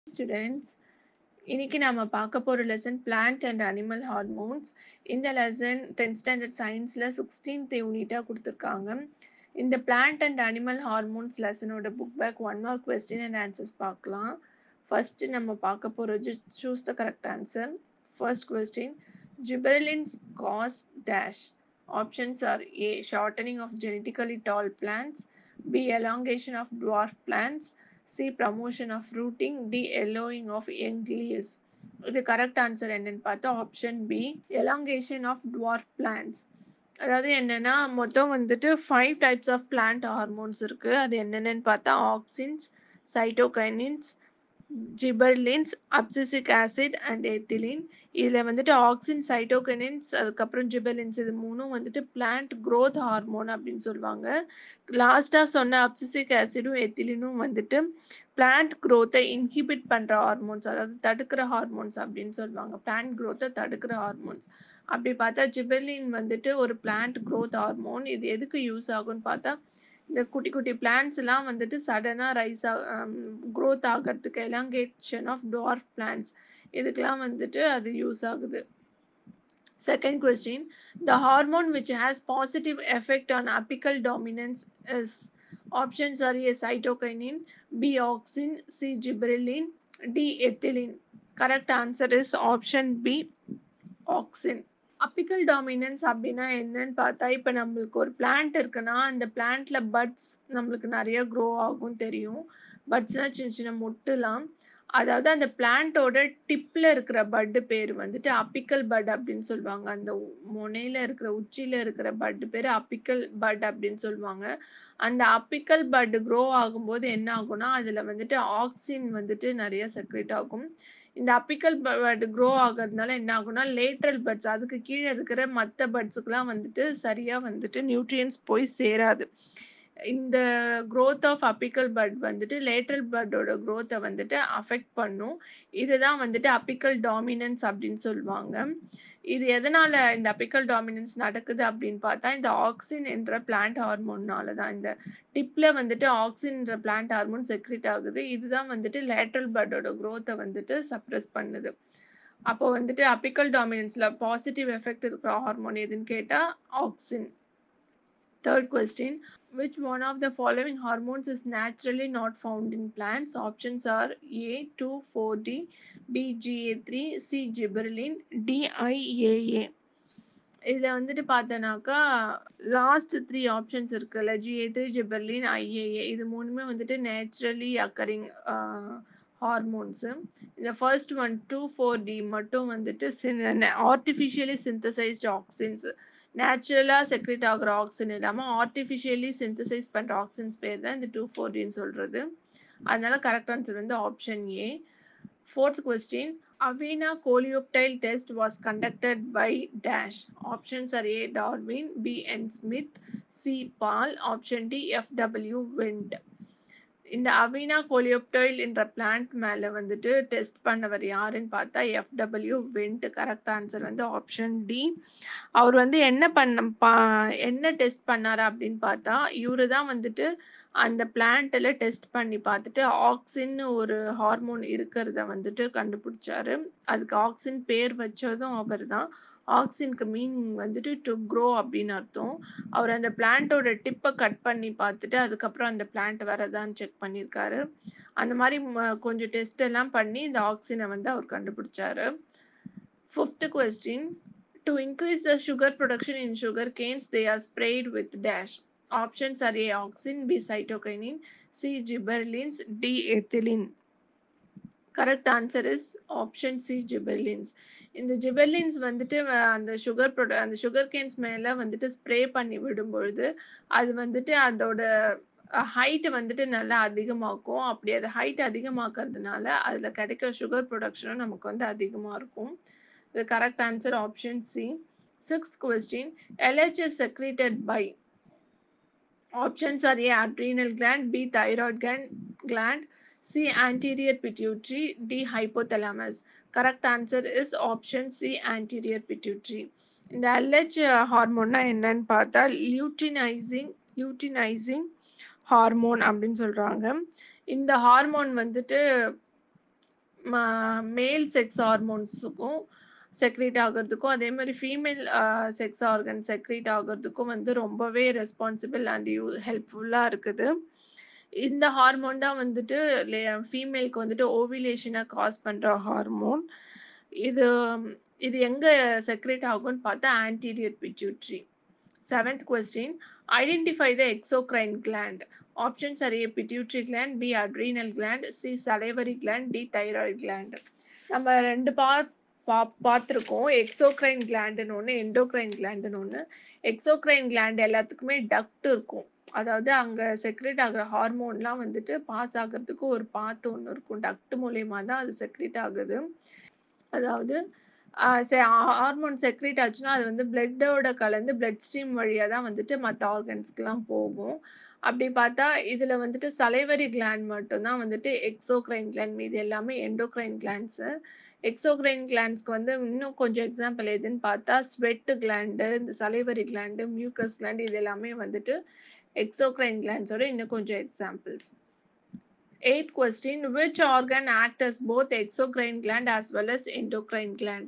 Students இன்னைக்கு நாம பார்க்க போற lesson plant and animal hormones இந்த லெசன் டென்த் ஸ்டாண்டர்ட் சயின்ஸ்ல சிக்ஸ்டீன்த் யூனிட்டா கொடுத்துருக்காங்க இந்த பிளான்ட் அண்ட் அனிமல் ஹார்மோன்ஸ் லெசனோட book back one mark question and answers பார்க்கலாம் ஃபர்ஸ்ட் நம்ம பார்க்க போறது choose the correct answer first question gibberellins cause dash options are A shortening of genetically tall plants B elongation of dwarf plants C promotion of fruiting D yellowing of young leaves இது correct answer என்னன்னு பார்த்தா option B elongation of dwarf plants அதாவது என்னன்னா மொத்தம் வந்துட்டு five types of plant hormones இருக்கு அது என்னென்னு பார்த்தா auxins cytokinins gibberellins abscisic acid and ethylene இதில் வந்துட்டு ஆக்சின் சைட்டோகனின்ஸ் அதுக்கப்புறம் ஜிபர்லின்ஸ் இது மூணும் வந்துட்டு பிளான்ட் growth ஹார்மோன் அப்படின்னு சொல்லுவாங்க லாஸ்ட்டாக சொன்ன அப்சிசிக் ஆசிடும் எத்திலினும் வந்துட்டு பிளான்ட் growth-ஐ இன்ஹிபிட் பண்ணுற ஹார்மோன்ஸ் அதாவது தடுக்கிற ஹார்மோன்ஸ் அப்படின்னு சொல்லுவாங்க பிளான்ட் growth-ஐ தடுக்கிற ஹார்மோன்ஸ் அப்படி பார்த்தா ஜிபர்லின் வந்துட்டு ஒரு பிளான்ட் growth ஹார்மோன் இது எதுக்கு யூஸ் ஆகும்னு பார்த்தா இந்த குட்டி குட்டி பிளான்ஸ் எல்லாம் வந்துட்டு சடனாக ரைஸ் growth ஆகிறதுக்கு எலாங்கேஷன் ஆஃப் dwarf பிளான்ஸ் இதுக்கெல்லாம் வந்துட்டு அது யூஸ் ஆகுது second question the hormone which has positive effect on apical dominance is options are A cytokinin B auxin C gibberellin D ethylene correct answer is option B auxin apical dominance அப்படின்னா என்னன்னு பார்த்தா இப்போ நம்மளுக்கு ஒரு plant இருக்குன்னா அந்த பிளான்ட்ல puts நம்மளுக்கு நிறைய க்ரோ ஆகும் தெரியும் பட்ஸ்னா சின்ன சின்ன மொட்டுலாம் அதாவது அந்த பிளான்ட்டோட டிப்ல இருக்கிற பட்டு பேர் வந்துட்டு அப்பிக்கல் பட் அப்படின்னு சொல்லுவாங்க அந்த முனையில இருக்கிற உச்சியில இருக்கிற பட்டு பேர் அப்பிக்கல் பட் அப்படின்னு சொல்லுவாங்க அந்த அப்பிக்கல் பட் க்ரோ ஆகும்போது என்ன ஆகும்னா அதுல வந்துட்டு ஆக்சின் வந்துட்டு நிறைய செக்ரேட் ஆகும் இந்த அப்பிக்கல் பட் க்ரோ ஆகிறதுனால என்ன ஆகும்னா லேட்ரல் பட்ஸ் அதுக்கு கீழே இருக்கிற மற்ற பட்ஸுக்கெல்லாம் வந்துட்டு சரியா வந்துட்டு நியூட்ரியன்ஸ் போய் சேராது இந்த growth ஆஃப் அப்பிக்கல் பட் வந்துட்டு லேட்ரல் பட்டோட growth-அ வந்துட்டு அஃபெக்ட் பண்ணும் இதுதான் வந்துட்டு அப்பிக்கல் டாமினன்ஸ் அப்படின்னு சொல்லுவாங்க இது எதனால இந்த அப்பிக்கல் டாமினன்ஸ் நடக்குது அப்படின்னு பார்த்தா இந்த ஆக்சின் என்ற பிளான்ட் ஹார்மோன்னால தான் இந்த டிப்ல வந்துட்டு ஆக்சின் என்ற பிளான்ட் ஹார்மோன் செக்ரிட் ஆகுது இதுதான் வந்துட்டு லேட்ரல் பட்டோட growth-அ வந்துட்டு சப்ரஸ் பண்ணுது அப்போ வந்துட்டு அப்பிக்கல் டாமினன்ஸ்ல பாசிட்டிவ் எஃபெக்ட் இருக்கிற ஹார்மோன் எதுன்னு கேட்டா auxin Third question Which one of the following hormones is naturally not found in plants? Options are A 2,4 D, B GA3, C gibberellin, D IAA. இதில் வந்துட்டு பார்த்தோன்னாக்கா லாஸ்ட் த்ரீ ஆப்ஷன்ஸ் இருக்குல்ல GA three gibberellin IAA இது மூணுமே வந்துட்டு naturally occurring hormones இந்த first one two four D மட்டும் வந்துட்டு ஆர்டிஃபிஷியலி சிந்தசைஸ்டு ஆக்சின்ஸ் நேச்சுரலாக செக்ரேட் ஆகிற ஆக்சின் இல்லாமல் ஆர்டிஃபிஷியலி சிந்தசைஸ் பண்ணுற ஆக்சின்ஸ் பேர் தான் இந்த டூ ஃபோர்டின்னு சொல்கிறது அதனால கரெக்ட் ஆன்சர் வந்து option A fourth question Avena coleoptile test was conducted by dash options are A Darwin B N Smith C Paal option D F W Went இந்த அவீனா கோலியோப்டைல் என்ற பிளான்ட் மேலே வந்துட்டு டெஸ்ட் பண்ணவர் யாருன்னு பார்த்தா எஃப்டபிள்யூ விண்ட் கரெக்ட் ஆன்சர் வந்து option D அவர் வந்து என்ன பண்ண பா என்ன டெஸ்ட் பண்ணாரு அப்படின்னு பார்த்தா இவரு தான் வந்துட்டு அந்த பிளான்ட்டில் டெஸ்ட் பண்ணி பார்த்துட்டு ஆக்சின்னு ஒரு ஹார்மோன் இருக்கிறத வந்துட்டு கண்டுபிடிச்சாரு அதுக்கு ஆக்சின் பேர் வச்சதும் அவர் தான் ஆக்சின்க்கு மீனிங் வந்துட்டு டு க்ரோ அப்படின்னு அர்த்தம் அவர் அந்த பிளான்ட்டோட டிப்பை கட் பண்ணி பார்த்துட்டு அதுக்கப்புறம் அந்த பிளான்ட் வரதான்னு செக் பண்ணியிருக்காரு அந்த மாதிரி கொஞ்சம் டெஸ்ட் எல்லாம் பண்ணி இந்த ஆக்சினை வந்து அவர் கண்டுபிடிச்சாரு fifth question to increase the sugar production in sugar canes they are sprayed with dash options are A auxin B cytokinin C gibberellins D ethylene correct answer is option C gibberellins இந்த gibberellins வந்துட்டு அந்த sugar ப்ரொட அந்த sugar Cannes மேலே வந்துட்டு spray பண்ணி விடும் பொழுது அது வந்துட்டு அதோட ஹைட் வந்துட்டு நல்லா அதிகமாக்கும் அப்படி அது ஹைட் அதிகமாக்குறதுனால அதில் கிடைக்கிற சுகர் ப்ரொடக்ஷனும் நமக்கு வந்து அதிகமாக இருக்கும் இது correct answer option C sixth question L H is secreted by options are A adrenal gland B thyroid gland gland C. Anterior pituitary. D. Hypothalamus. Correct answer is option C. Anterior pituitary. இந்த LH ஹார்மோன்னா என்னன்னு பார்த்தா luteinising luteinising hormone அப்படின்னு சொல்கிறாங்க இந்த hormone வந்துட்டு ம மேல் செக்ஸ் ஹார்மோன்ஸுக்கும் செக்ரீட் ஆகுறதுக்கும், அதே மாரி female uh sex organ secrete ஆகுறதுக்கும் வந்து ரொம்பவே ரெஸ்பான்சிபிள் அண்ட் யூ ஹெல்ப்ஃபுல்லா இருக்குது. இந்த ஹார்மோன் தான் வந்துட்டு லே ஃபீமேல்க்கு வந்துட்டு ஓவிலேஷன காஸ் பண்ற ஹார்மோன். இது இது எங்க செக்ரீட் ஆகும்ன்னு பார்த்தா anterior pituitary. 7th question identify the exocrine gland. Options are A pituitary gland, B adrenal gland, C salivary gland, D thyroid gland. நம்ம 2 பாத் பா பார்த்துருக்கோம். எக்ஸோக்ரைன் கிளாண்டுன்னு ஒண்ணு, எண்டோக்ரைன் கிளாண்டுன்னு ஒண்ணு. எக்ஸோக்ரைன் கிளாண்ட் எல்லாத்துக்குமே டக்ட் இருக்கும். அதாவது அங்க செக்ரீட் ஆகுற ஹார்மோன்லாம் வந்துட்டு பாஸ் ஆகுறதுக்கு ஒரு பாத் ஒண்ணு இருக்கும். டக்ட் மூலியமா தான் அது செக்ரீட் ஆகுது. அதாவது அ செ ஹார்மோன் செக்ரீட் ஆச்சுன்னா, அது வந்து பிளட்டோட கலந்து பிளட் ஸ்ட்ரீம் வழியா தான் வந்துட்டு மத்த ஆர்கன்ஸ்க்குலாம் போகும். அப்படி பார்த்தா இதுல வந்துட்டு சலைவரி கிளாண்ட் மட்டும் தான் வந்துட்டு எக்ஸோக்ரைன் கிளாண்ட். மீதி எல்லாமே எண்டோக்ரைன் கிளாண்ட்ஸு. எக்ஸோக்ரைன் கிளாண்ட்ஸ்க்கு வந்து இன்னும் கொஞ்சம் எக்ஸாம்பிள் எதுன்னு பார்த்தா ஸ்வெட் கிளாண்டு, இந்த சலைவரி கிளாண்டு, மியூக்கஸ் கிளாண்ட் இது எல்லாமே வந்துட்டு எக்ஸோக்ரைன் கிளாண்ட்ஸோட இன்னும் கொஞ்சம் examples. 8th question which organ act as both exocrine gland as well as endocrine gland?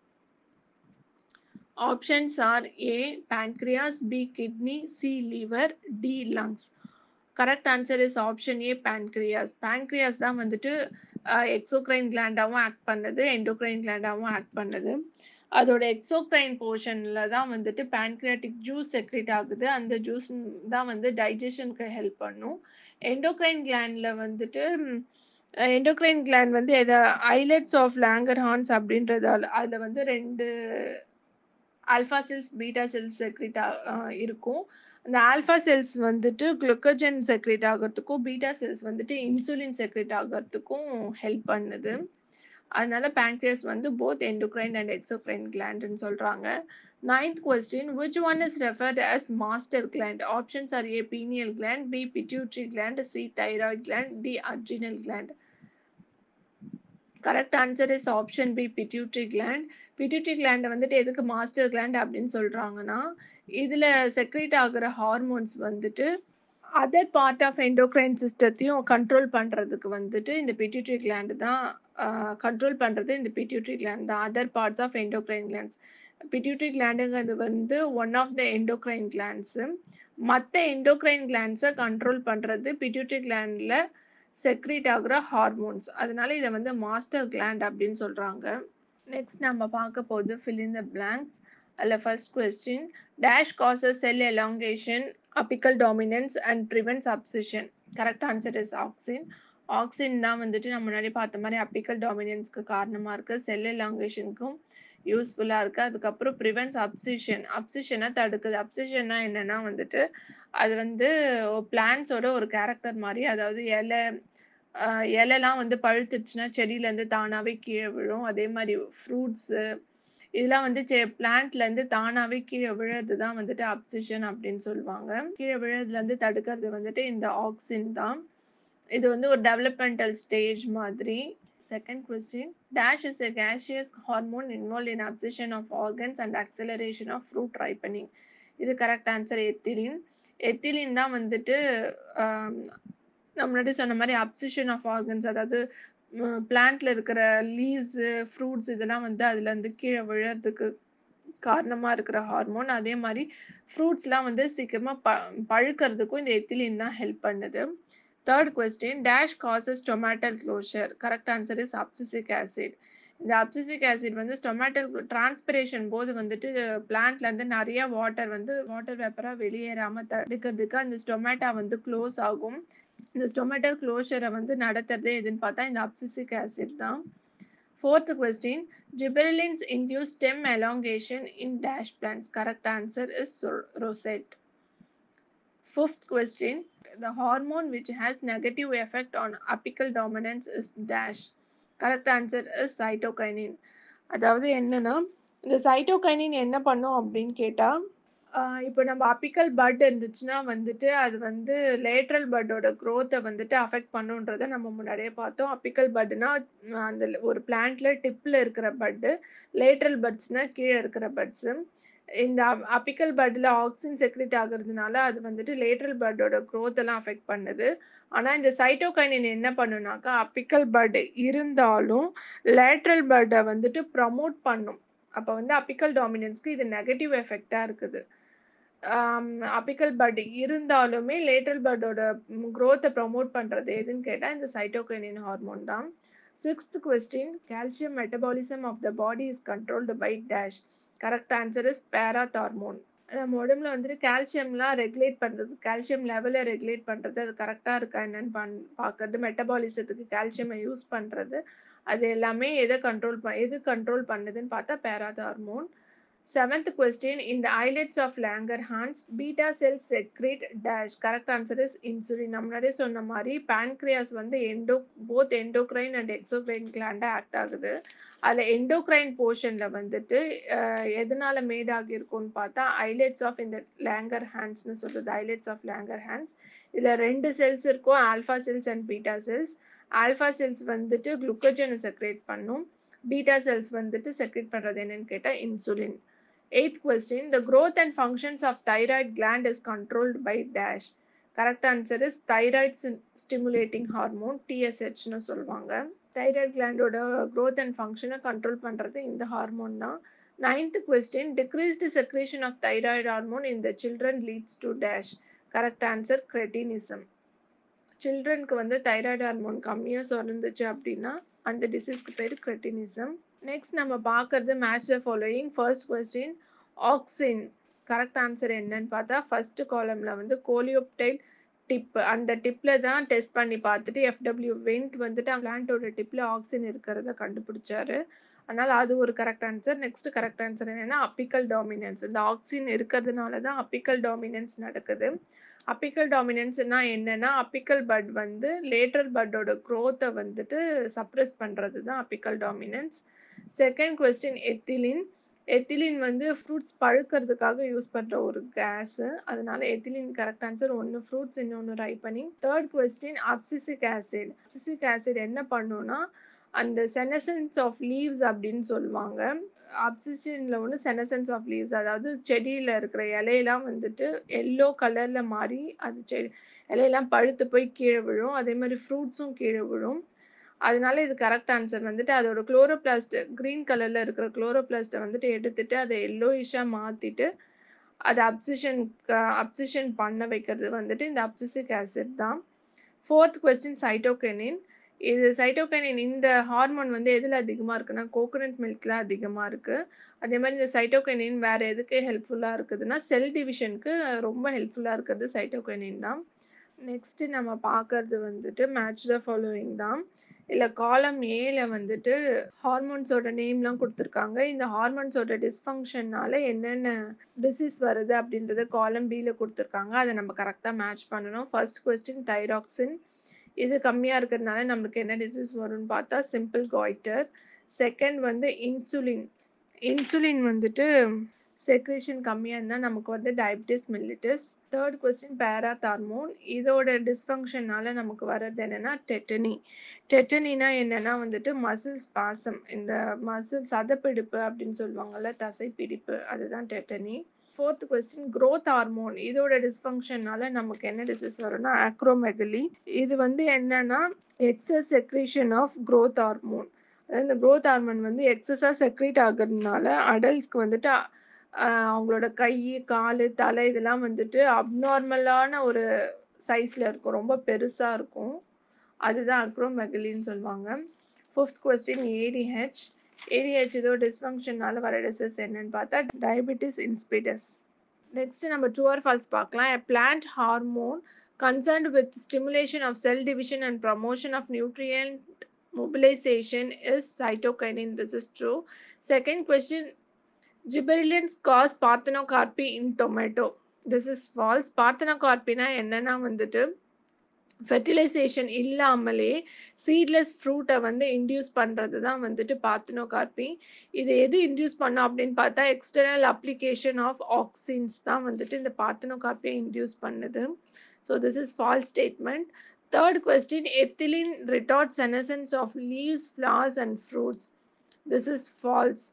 Options are A. Pancreas, B. Kidney, C. Liver, D. Lungs. Correct answer is option A. Pancreas. Pancreas தான் வந்துட்டு அ exocrine கிளாண்டாவும் act பண்ணுது, endocrine கிளாண்டாவும் act பண்ணுது. அதோட exocrine போர்ஷன்ல தான் வந்துட்டு பான்கிரியாட்டிக் ஜூஸ் செக்ரீட் ஆகுது. அந்த ஜூஸ் தான் வந்து டைஜஷனுக்கு ஹெல்ப் பண்ணும். எண்டோக்ரைன் கிளாண்ட்ல வந்துட்டு அ எண்டோக்ரைன் கிளாண்ட் வந்து எத ஐலட்ஸ் ஆஃப் லாங்கர்ஹான்ஸ் அப்படின்றதால அதுல வந்து 2 alpha cells, beta cells secrete ஆ அ இருக்கும். அந்த ஆல்ஃபா செல்ஸ் வந்துட்டு குளுக்கோஜன் செக்ரீட் ஆகுறதுக்கும், பீட்டா செல்ஸ் வந்துட்டு இன்சுலின் செக்ரீட் ஆகுறதுக்கும் ஹெல்ப் பண்ணுது. அதனால பான்கிரியாஸ் வந்து போத் எண்டோக்ரைன் அண்ட் எக்ஸோக்ரைன் கிளாண்டுன்னு சொல்றாங்க. 9th question which one is referred as master gland? Options are A pineal gland, B pituitary gland, C thyroid gland, D adrenal gland. Correct answer is option B pituitary gland. Pituitary கிளாண்ட வந்துட்டு எதுக்கு master gland அப்படின்னு சொல்றாங்கன்னா, இதுல secrete ஆகுற hormones வந்துட்டு other part of endocrine சிஸ்டத்தையும் control பண்றதுக்கு வந்துட்டு இந்த பிட்யூட்டரி கிளாண்ட் தான் அ கண்ட்ரோல் பண்றது இந்த பிட்யூட்டரி கிளாண்ட் தான். Other parts of endocrine glands. Pituitary கிளாண்டுங்கிறது வந்து one of the endocrine glands. மத்த எண்டோக்ரைன் கிளாண்ட்ஸ கண்ட்ரோல் பண்றது பிட்யூட்டரி கிளாண்ட்ல செக்ரீட் ஆகுற ஹார்மோன்ஸ். அதனால இத வந்து மாஸ்டர் கிளாண்ட் அப்படின்னு சொல்றாங்க. நெக்ஸ்ட் நம்ம பார்க்க போறது ஃபில் இன் த பிளாங்க்ஸ். அதுல first question dash causes cell elongation, apical dominance and prevents abscission. Correct answer is auxin. Auxin தான் வந்துட்டு நம்ம முன்னாடி பார்த்த மாரி அபிக்கல் டாமினன்ஸ்க்கு காரணமா இருக்கு. செல் எலாங்கேஷனுக்கும் யூஸ்ஃபுல்லா இருக்கு. அதுக்கப்புறம் பிரிவென்ட்ஸ் அப்சிஷன். அப்சிஷன தடுக்குது. அப்சிஷன்னா என்னன்னா வந்துட்டு, அது வந்து பிளான்ட்ஸோட ஒரு கேரக்டர் மாரி. அதாவது இலை அ இலைலாம் வந்து பழுத்துடுச்சுன்னா செடியிலேருந்து தானாவே கீழ விழும். அதே மாரி ஃப்ரூட்ஸு இதெல்லாம் வந்து செ பிளான்ட்லேருந்து தானாவே கீழ விழறது தான் வந்துட்டு அப்சிஷன் அப்படின்னு சொல்லுவாங்க. கீழ விழறதுலேருந்து தடுக்கிறது வந்துட்டு இந்த ஆக்சின் தான். இது வந்து ஒரு டெவலப்மெண்டல் ஸ்டேஜ் மாதிரி. Second question dash is a gaseous hormone involved in abscission of organs and acceleration of fruit ripening. இது கரெக்ட் ஆன்சர் எத்திலின். எத்திலின் தான் வந்துட்டு அ நான் முன்னாடி சொன்ன மாரி அப்சிஷன் ஆஃப் ஆர்கன்ஸ் அதாவது ம் பிளான்ட்ல இருக்கிற லீவ்ஸு, ஃப்ரூட்ஸ் இதெல்லாம் வந்து அதுலேருந்து கீழ விழறதுக்கு காரணமா இருக்கிற ஹார்மோன். அதே மாரி ஃப்ரூட்ஸ்லாம் வந்து சீக்கிரமா ப பழுக்கறதுக்கும் இந்த எத்திலின் தான் ஹெல்ப் பண்ணுது. Third question dash causes stomatal closure. Correct answer is abscisic acid. இந்த அப்சிசிக் ஆசிட் வந்து ஸ்டொமாட்டல் டிரான்ஸ்பிரேஷன் போது வந்துட்டு பிளான்ட்லேருந்து நெறைய வாட்டர் வந்து வாட்டர் வேப்பரா வெளியேறாம தடுக்கிறதுக்கு அந்த ஸ்டொமேட்டா வந்து க்ளோஸ் ஆகும். இந்த ஸ்டொமேட்டல் க்ளோஷர வந்து நடத்துறதே எதுன்னு பார்த்தா இந்த அப்சிசிக் ஆசிட் தான். Fourth question gibberellins induce stem elongation in dash plants. Correct answer is rosette. Fifth question the hormone which has negative effect on apical dominance is dash. Correct answer is cytokinin. அதாவது என்னன்னா, இந்த cytokinin என்ன பண்ணும் அப்படின்னு கேட்டா, அ இப்போ நம்ம apical but இருந்துச்சுன்னா வந்துட்டு, அது வந்து லேட்ரல் பட்டோட குரோத்த வந்துட்டு அஃபெக்ட் பண்ணுன்றத நம்ம முன்னாடியே பார்த்தோம். அபிக்கல் பட்னா அந்த ஒரு பிளான்ட்ல டிப்ல இருக்கிற பட்டு. லேட்ரல் பட்ஸ்னா கீழ இருக்கிற பட்ஸு. இந்த அப் அபிக்கல் பட்ல ஆக்சின் செக்ரீட் ஆகுறதுனால, அது வந்துட்டு லேட்ரல் பட்டோட குரோத் எல்லாம் அஃபெக்ட் பண்ணுது. ஆனா இந்த சைட்டோகைனின் என்ன பண்ணும்னாக்கா, அபிக்கல் பட் இருந்தாலும் லேட்ரல் பட்ட வந்துட்டு ப்ரமோட் பண்ணும். அப்ப வந்து அபிக்கல் டாமினன்ஸ்க்கு இது நெகட்டிவ் எஃபெக்ட்டா இருக்குது. ஆம் அபிக்கல் பட் இருந்தாலுமே லேட்ரல் பட்டோட ம் குரோத்த ப்ரமோட் பண்றது எதுன்னு கேட்டா, இந்த சைட்டோகைனின் ஹார்மோன் தான். 6th question calcium metabolism of the body is controlled by dash. Correct answer is parathormone. நம்ம உடம்புல வந்துட்டு கால்சியம்லாம் ரெகுலேட் பண்றது, கால்சியம் லெவல ரெகுலேட் பண்றது, அது கரெக்ட்டா இருக்கா என்னன்னு பண் பார்க்கறது, மெட்டபாலிசத்துக்கு கால்சியம யூஸ் பண்றது, அது எல்லாமே எத கண்ட்ரோல் ப எது கண்ட்ரோல் பண்ணுதுன்னு பார்த்தா parathormone. 7th question in the islets of Langerhans beta cells secrete dash. Correct answer is insulin. நான் முன்னாடியே சொன்ன மாரி பான்கிரியாஸ் வந்து endo both endocrine and exocrine கிளாண்டா ஆக்ட் ஆகுது. அதுல எண்டோக்ரைன் போர்ஷன்ல வந்துட்டு அ எதனால மேட் ஆகியிருக்கும்னு பார்த்தா, ஐலெட்ஸ் ஆஃப் இந்த லாங்கர்ஹான்ஸ்ன்னு சொல்றது. Islets of Langerhans. இதுல 2 செல்ஸ் இருக்கும். Alpha cells and beta cells. Alpha cells வந்துட்டு குளுக்கோஜன செக்ரேட் பண்ணும். பீட்டா செல்ஸ் வந்துட்டு செக்ரேட் பண்றது என்னன்னு கேட்டா insulin. 8th question the growth and functions of thyroid gland is controlled by dash. Correct answer is thyroid ஸ் ஸ்டிமுலேட்டிங் ஹார்மோன் டிஎஸ்ஹெச்ன்னு சொல்லுவாங்க. தைராய்ட் கிளாண்டோட குரோத் அண்ட் ஃபங்ஷன கண்ட்ரோல் பண்றது இந்த ஹார்மோன் தான். 9th question decreased secretion of thyroid hormone in the children leads to dash. Correct answer cretinism. சில்ட்ரனுக்கு வந்து தைராய்டு ஹார்மோன் கம்மியா சுரந்துச்சு அப்படின்னா, அந்த டிசீஸ்க்கு பேரு கிரெட்டினிசம். நெக்ஸ்ட் நம்ம பார்க்கறது match the following. First question auxin. Correct answer என்னன்னு பார்த்தா, ஃபர்ஸ்ட் காலம்ல வந்து கோலியோப்டைல் டிப் அந்த டிப்ல தான் டெஸ்ட் பண்ணி பார்த்துட்டு எஃப்.டபிள்யூ வென்ட் வந்துட்டு பிளான்ட்டோட டிப்ல ஆக்சின் இருக்கிறத கண்டுபிடிச்சாரு. அதனால அது ஒரு correct answer. Next correct answer என்னன்னா, அபிக்கல் டாமினன்ஸ். இந்த ஆக்சின் இருக்கிறதுனால தான் அபிக்கல் டாமினன்ஸ் நடக்குது. அபிக்கல் டாமினன்ஸ்னா என்னன்னா, அபிக்கல் பட் வந்து லேட்ரல் பட்டோட குரோத்த வந்துட்டு சப்ரஸ் பண்றது தான் apical dominance. Second question ethylene. Ethylene வந்து ஃப்ரூட்ஸ் பழுக்கறதுக்காக யூஸ் பண்ற ஒரு கேஸு. அதனால எத்திலின் கரெக்ட் ஆன்சர். ஒண்ணு ஃப்ரூட்ஸ், இன்னொன்னு ripening. Third question abscisic acid. Abscisic acid என்ன பண்ணும்னா, அந்த செனசென்ஸ் ஆஃப் லீவ்ஸ் அப்படின்னு சொல்லுவாங்க. அப்சிஷன்ல ஒண்ணு செனசென்ஸ் ஆஃப் லீவ்ஸ் அதாவது செடியில இருக்கிற இலையெல்லாம் வந்துட்டு எல்லோ கலர்ல மாறி, அது செ இலையெல்லாம் பழுத்து போய் கீழ விழும். அதே மாரி ஃப்ரூட்ஸும் கீழ விழும். அதனால இது கரெக்ட் ஆன்சர் வந்துட்டு அதோட குளோரோபிளாஸ்ட் கிரீன் கலர்ல இருக்கிற குளோரோபிளாஸ்ட்ட வந்துட்டு எடுத்துட்டு, அத எல்லோயிஷ்ஷா மாத்திட்டு, அத அப்சிஷன் க அப்சிஷன் பண்ண வைக்கிறது வந்துட்டு இந்த அப்சிசிக் ஆசிட் தான். Fourth question cytokinin. இது சைட்டோகைனின் இந்த ஹார்மோன் வந்து எதுல அதிகமா இருக்குன்னா, கோகோனட் மில்க்ல அதிகமா இருக்கு. அதே மாரி இந்த சைட்டோகைனின் வேற எதுக்கு ஹெல்ப்ஃபுல்லா இருக்குதுன்னா, செல் டிவிஷனுக்கு ரொம்ப ஹெல்ப்ஃபுல்லா இருக்கிறது சைட்டோகைனின் தான். நெக்ஸ்ட் நம்ம பார்க்கறது வந்துட்டு மேட்ச் த ஃபாலோயிங் தான். இதுல காலம் ஏல வந்துட்டு ஹார்மோன்ஸோட நேம்லாம் குடுத்துருக்காங்க. இந்த ஹார்மோன்ஸோட டிஸ்ஃபங்ஷன்னால என்னென்ன டிசீஸ் வருது அப்படின்றத காலம் பில குடுத்துருக்காங்க. அத நம்ம கரெக்ட்டா மேட்ச் பண்ணணும். First question thyroxine. இது கம்மியா இருக்கிறதுனால நம்மளுக்கு என்ன டிசீஸ் வரும்னு பார்த்தா, சிம்பிள் காய்டர். செகண்ட் வந்து இன்சுலின். இன்சுலின் வந்துட்டு செக்ரீஷன் கம்மியா இருந்தா நமக்கு வந்து diabetes mellitus. Third question parathormone. இதோட டிஸ்ஃபங்ஷன்னால நமக்கு வர்றது என்னன்னா டெட்டனி. டெட்டனினா என்னன்னா வந்துட்டு மசில் ஸ்பாசம். இந்த மசில் சதப்பிடிப்பு அப்படின்னு சொல்லுவாங்கல்ல, தசைப்பிடிப்பு அதுதான் tetany. Fourth question growth hormone. இதோட டிஸ்ஃபங்ஷன்னால நமக்கு என்ன டிசீஸ் வரும்னா ஆக்ரோமெகலி. இது வந்து என்னன்னா, excess secretion of growth hormone. அதாவது இந்த குரோத் ஹார்மோன் வந்து எக்ஸஸா செக்ரீட் ஆகுறதுனால அடல்ட்ஸ்க்கு வந்துட்டு அ அவங்களோட கை, காலு, தலை இதெல்லாம் வந்துட்டு அப்நார்மலான ஒரு சைஸ்ல இருக்கும். ரொம்ப பெருசா இருக்கும். அதுதான் அக்ரோமெகலின்னு சொல்லுவாங்க. Fifth question ADH. ஏடிஹெச் இதோட டிஸ்ஃபங்ஷன்னால வர டிசீஸ் என்னன்னு பார்த்தா டயபிட்டிஸ் இன்சிபிடஸ். நெக்ஸ்ட் நம்ம ட்ரூ ஆர் ஃபால்ஸ் பார்க்கலாம். A plant hormone concerned with stimulation of cell division and promotion of nutrient mobilization is cytokinin. This is true. Second question Gibberellins cause parthenocarpy in tomato. This is false. parthenocarpyனா என்னன்னா வந்துட்டு fertilisation இல்லாமலே seedless ஃப்ரூட்டை வந்து induce பண்ணுறது தான் வந்துட்டு பார்த்தினோகார்பி இது எது இன்டியூஸ் பண்ணோம் அப்படின்னு பார்த்தா எக்ஸ்டர்னல் அப்ளிகேஷன் ஆஃப் ஆக்சின்ஸ் தான் வந்துட்டு இந்த பார்த்தினோகார்பியை இன்டியூஸ் பண்ணுது so this is false statement third question ethylene retard senescence of leaves flowers and fruits this is false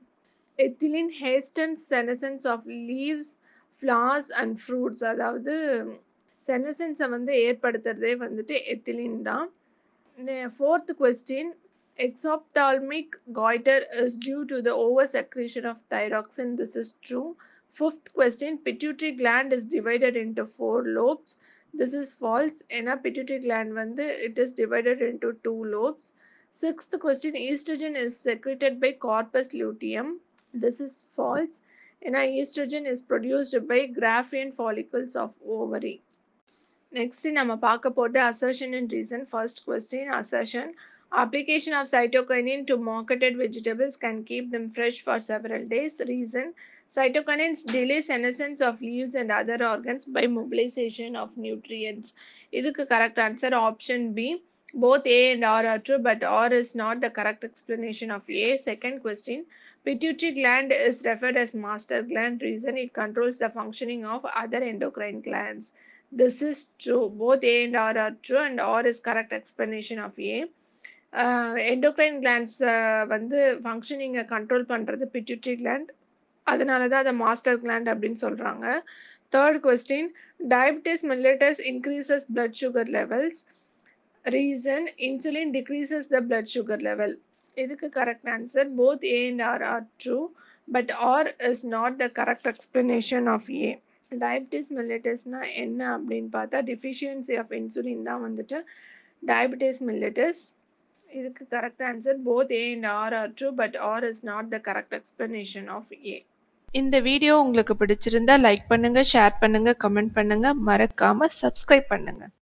ethylene hastens senescence of leaves flowers and fruits அதாவது செனசென்ஸை வந்து ஏற்படுத்துறதே வந்துட்டு எத்திலின் தான் இந்த fourth question exophthalmic goiter is due to the oversecretion of thyroxine this is true fifth question pituitary gland is divided into four lobes this is false ஏன்னா pituitary gland வந்து it is divided into two lobes sixth question estrogen is secreted by corpus luteum this is false ஏன்னா estrogen is produced by Graafian follicles of ovary next நம்ம பார்க்க போகிறது assertion and reason first question assertion application of cytokinin to marketed vegetables can keep them fresh for several days reason cytokinins delay senescence of leaves and other organs by mobilization of nutrients இதுக்கு correct answer option B both A and R are true but R is not the correct explanation of A second question pituitary gland is referred as master gland reason it controls the functioning of other endocrine glands this is true both A and R are true and R is correct explanation of A endocrine glands வந்து ஃபங்க்ஷனிங்கை control பண்ணுறது pituitary gland அதனால தான் அதை master gland அப்படின்னு சொல்கிறாங்க third question diabetes mellitus increases blood sugar levels reason insulin decreases the blood sugar level இதுக்கு correct answer both A and R are true but R is not the correct explanation of A diabetes மில்லட்டஸ்னால் என்ன அப்படின்னு பார்த்தா deficiency of insulin தான் வந்துட்டு diabetes mellitus இதுக்கு correct answer both A and R are true but R is not the correct explanation of A இந்த video உங்களுக்கு பிடிச்சிருந்தா லைக் பண்ணுங்க ஷேர் பண்ணுங்க கமெண்ட் பண்ணுங்க மறக்காம சப்ஸ்கிரைப் பண்ணுங்க